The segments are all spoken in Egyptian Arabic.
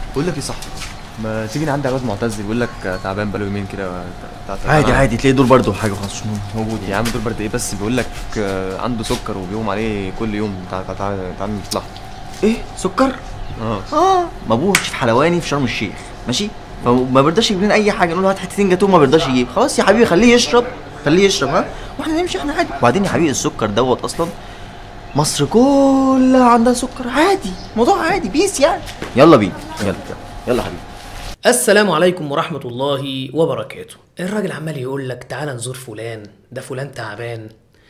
بقول لك ايه صح ما تيجي نعدي على الواد معتز بيقول لك تعبان بقاله يومين كده تع- تع- عادي تعبان. عادي تلاقي دور برضه حاجه خلاص مش مهم. موجود يا عم دول برد ايه بس بيقول لك آه، عنده سكر وبيقوم عليه كل يوم تعال تعال تعال تعال نطلع ايه سكر اه اه ما ابوه شيف حلواني في شرم الشيخ ماشي فما بيرضاش يجيب لنا اي حاجه نقول له هات حتتين جاتوه ما بيرضاش يجيب خلاص يا حبيبي خليه يشرب خليه يشرب ها واحنا نمشي احنا عادي وبعدين يا حبيبي السكر دوت اصلا مصر كلها عندها سكر عادي موضوع عادي بيس يعني يلا بينا يلا يلا يلا حبيبي السلام عليكم ورحمة الله وبركاته الراجل عمال يقول لك تعال نزور فلان ده فلان تعبان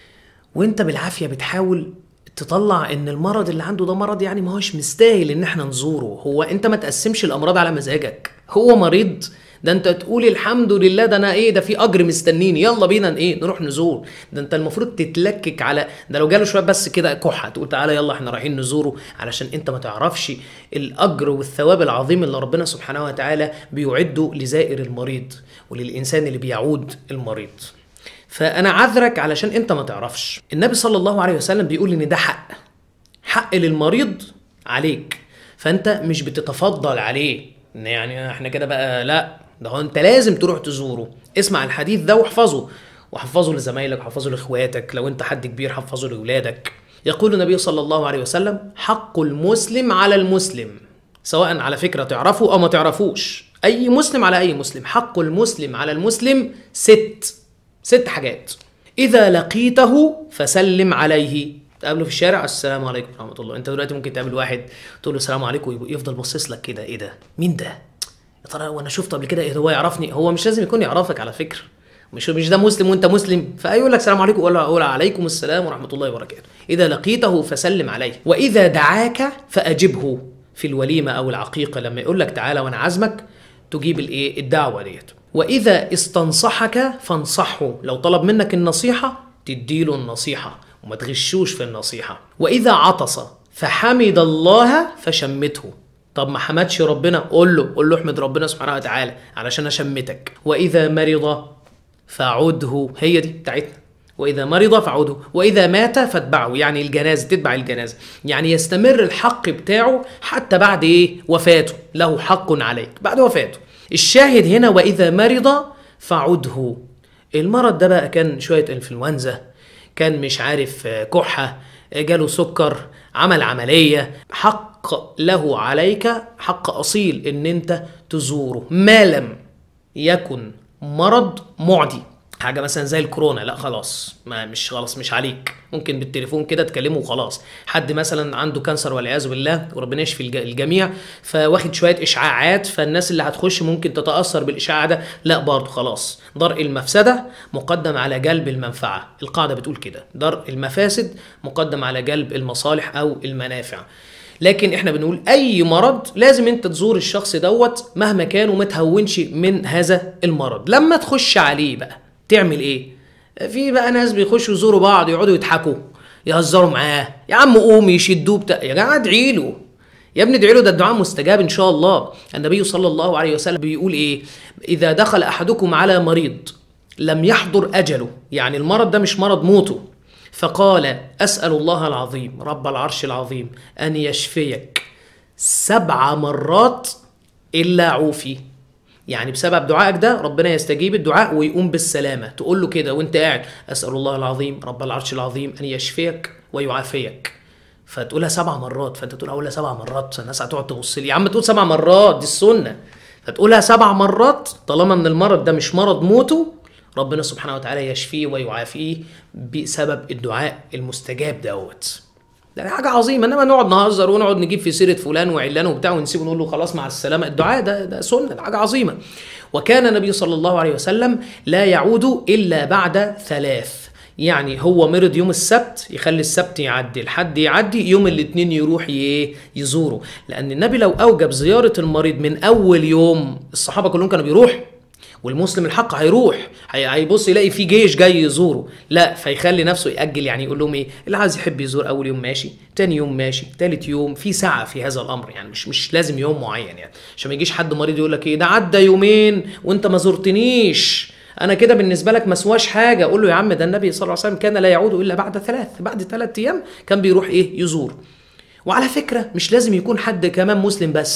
وانت بالعافية بتحاول تطلع ان المرض اللي عنده ده مرض يعني ما هوش مستاهل ان احنا نزوره هو انت ما تقسمش الامراض على مزاجك هو مريض ده انت تقول الحمد لله ده انا ايه ده في اجر مستنيني يلا بينا ايه نروح نزور ده انت المفروض تتلكك على ده لو جاله شويه بس كده كحه تقول تعالى يلا احنا رايحين نزوره علشان انت ما تعرفش الاجر والثواب العظيم اللي ربنا سبحانه وتعالى بيعده لزائر المريض وللانسان اللي بيعود المريض فانا عذرك علشان انت ما تعرفش النبي صلى الله عليه وسلم بيقول ان ده حق حق للمريض عليك فانت مش بتتفضل عليه إن يعني احنا كده بقى لا ده هو انت لازم تروح تزوره اسمع الحديث ده واحفظه وحفظه لزمايلك وحفظه لاخواتك لو انت حد كبير حفظه لاولادك يقول النبي صلى الله عليه وسلم حق المسلم على المسلم سواء على فكره تعرفه او ما تعرفوش اي مسلم على اي مسلم حق المسلم على المسلم ست ست حاجات إذا لقيته فسلم عليه تقابله في الشارع السلام عليكم ورحمة الله أنت دلوقتي ممكن تقابل واحد تقول له السلام عليكم ويفضل باصص لك كده إيه ده مين ده يا ترى وانا شفته قبل كده إيه ده هو يعرفني هو مش لازم يكون يعرفك على فكرة مش مش ده مسلم وانت مسلم فيقول لك السلام عليكم ولا اقول عليكم السلام ورحمه الله وبركاته اذا لقيته فسلم عليه واذا دعاك فاجبه في الوليمه او العقيقه لما يقول لك تعالى وانا عازمك تجيب الايه الدعوه ديت واذا استنصحك فانصحه لو طلب منك النصيحه تديله النصيحه وما تغشوش في النصيحه واذا عطس فحمد الله فشمته طب ما حمدش ربنا قول له قول له احمد ربنا سبحانه وتعالى علشان اشمتك واذا مرض فعده هي دي بتاعتنا واذا مرض فعوده واذا مات فاتبعه يعني الجنازه تتبع الجنازه يعني يستمر الحق بتاعه حتى بعد ايه وفاته له حق عليك بعد وفاته الشاهد هنا واذا مرض فعده المرض ده بقى كان شويه انفلونزا كان مش عارف آه، كحه آه، جاله سكر عمل عمليه حق له عليك حق اصيل ان انت تزوره ما لم يكن مرض معدي حاجه مثلا زي الكورونا لا خلاص ما مش خلاص مش عليك ممكن بالتليفون كده تكلمه وخلاص حد مثلا عنده كانسر والعياذ بالله وربنا يشفي الج- الجميع فواخد شويه اشعاعات فالناس اللي هتخش ممكن تتاثر بالاشعاع ده لا برضه خلاص درء المفسده مقدم على جلب المنفعه القاعده بتقول كده درء المفاسد مقدم على جلب المصالح او المنافع لكن احنا بنقول اي مرض لازم انت تزور الشخص دوت مهما كان وما تهونش من هذا المرض لما تخش عليه بقى تعمل ايه في بقى ناس بيخشوا يزوروا بعض يقعدوا يضحكوا يهزروا معاه يا عم قوم يشدوه بتاع يا جماعه ادعي له يا ابني ادعي له ده الدعاء مستجاب ان شاء الله النبي صلى الله عليه وسلم بيقول ايه اذا دخل احدكم على مريض لم يحضر اجله يعني المرض ده مش مرض موته فقال اسال الله العظيم رب العرش العظيم ان يشفيك سبع مرات الا عوفي يعني بسبب دعائك ده ربنا يستجيب الدعاء ويقوم بالسلامه تقول له كده وانت قاعد اسال الله العظيم رب العرش العظيم ان يشفيك ويعافيك فتقولها سبع مرات فانت تقول اقولها سبع مرات الناس هتقعد تبص لي يا عم تقول سبع مرات دي السنه فتقولها سبع مرات طالما ان المرض ده مش مرض موته ربنا سبحانه وتعالى يشفيه ويعافيه بسبب الدعاء المستجاب دوت ده حاجة عظيمة انما نقعد نهزر ونقعد نجيب في سيرة فلان وعلان وبتاع ونسيبه نقول له خلاص مع السلامة الدعاء ده ده سنة ده حاجة عظيمة وكان النبي صلى الله عليه وسلم لا يعود إلا بعد ثلاث يعني هو مرض يوم السبت يخلي السبت يعدي الحد يعدي يوم الاثنين يروح ي- يزوره لأن النبي لو أوجب زيارة المريض من أول يوم الصحابة كلهم كانوا بيروحوا والمسلم الحق هيروح هي- هيبص يلاقي في جيش جاي يزوره لا فيخلي نفسه يأجل يعني يقول لهم ايه اللي عايز يحب يزور اول يوم ماشي تاني يوم ماشي تالت يوم في ساعة في هذا الامر يعني مش مش لازم يوم معين يعني عشان ما يجيش حد مريض يقول لك ايه ده عدى يومين وانت ما زرتنيش انا كده بالنسبه لك ما سواش حاجه اقول له يا عم ده النبي صلى الله عليه وسلم كان لا يعود الا بعد ثلاث بعد ثلاث ايام كان بيروح ايه يزور وعلى فكرة مش لازم يكون حد كمان مسلم بس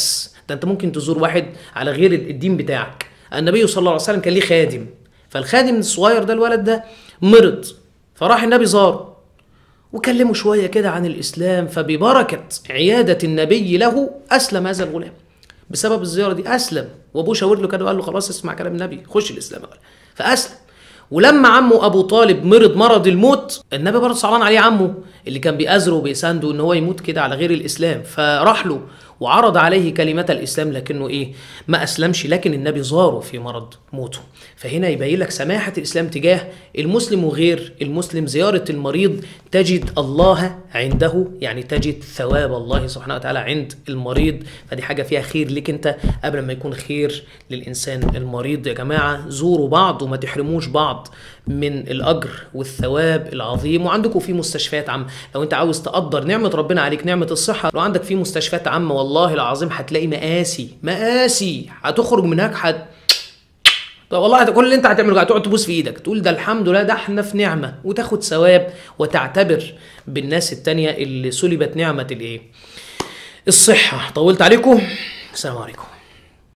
ده انت ممكن تزور واحد على غير الدين بتاعك النبي صلى الله عليه وسلم كان ليه خادم فالخادم الصغير ده الولد ده مرض فراح النبي زاره وكلمه شويه كده عن الاسلام فببركه عياده النبي له اسلم هذا الغلام بسبب الزياره دي اسلم وابوه شاور له كده وقال له خلاص اسمع كلام النبي خش الاسلام يا ولد. فاسلم ولما عمه ابو طالب مرض مرض الموت النبي برضه صعبان عليه عمه اللي كان بيأزره وبيسانده ان هو يموت كده على غير الاسلام فراح له وعرض عليه كلمة الإسلام لكنه إيه ما أسلمش لكن النبي زاره في مرض موته فهنا يبين لك سماحة الإسلام تجاه المسلم وغير المسلم زيارة المريض تجد الله عنده يعني تجد ثواب الله سبحانه وتعالى عند المريض فدي حاجة فيها خير لك أنت قبل ما يكون خير للإنسان المريض يا جماعة زوروا بعض وما تحرموش بعض من الأجر والثواب العظيم وعندكم في مستشفيات عامة لو أنت عاوز تقدر نعمة ربنا عليك نعمة الصحة لو عندك في مستشفيات عامة والله العظيم هتلاقي مقاسي مقاسي هتخرج من هناك حد طب والله كل اللي انت هتعمله هتقعد تبوس في ايدك تقول ده الحمد لله ده احنا في نعمه وتاخد ثواب وتعتبر بالناس التانية اللي سلبت نعمه الايه الصحه طولت عليكم السلام عليكم